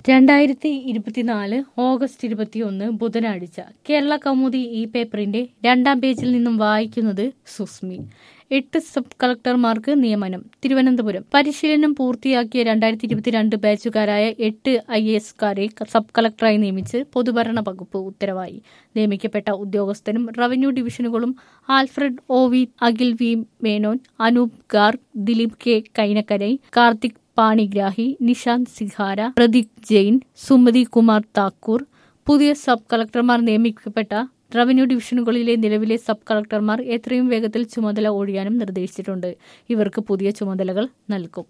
രണ്ടായിരത്തി ഇരുപത്തിനാല് ഓഗസ്റ്റ് ഇരുപത്തിയൊന്ന് ബുധനാഴ്ച കേരള കൗമുദി ഈ പേപ്പറിന്റെ രണ്ടാം പേജിൽ നിന്നും വായിക്കുന്നത് സുസ്മി എട്ട് സബ് കളക്ടർമാർക്ക് നിയമനം തിരുവനന്തപുരം പരിശീലനം പൂർത്തിയാക്കിയ രണ്ടായിരത്തി ഇരുപത്തിരണ്ട് ബാച്ചുകാരായ എട്ട് ഐ എസുകാരെ സബ് കളക്ടറായി നിയമിച്ച് പൊതുഭരണ വകുപ്പ് ഉത്തരവായി നിയമിക്കപ്പെട്ട ഉദ്യോഗസ്ഥരും റവന്യൂ ഡിവിഷനുകളും Alfred O V Akhil V Menon Anoop Garg Dileep K Kainakkarai Karthik Panigrahi Nishant Sihara Pradeep Jain Sumathi Kumar Thakur പുതിയ സബ് കളക്ടർമാർ നിയമിക്കപ്പെട്ട റവന്യൂ ഡിവിഷനുകളിലെ നിലവിലെ സബ് കളക്ടർമാർ എത്രയും വേഗത്തിൽ ചുമതല ഒഴിയാനും നിർദ്ദേശിച്ചിട്ടുണ്ട് ഇവർക്ക് പുതിയ ചുമതലകൾ നൽകും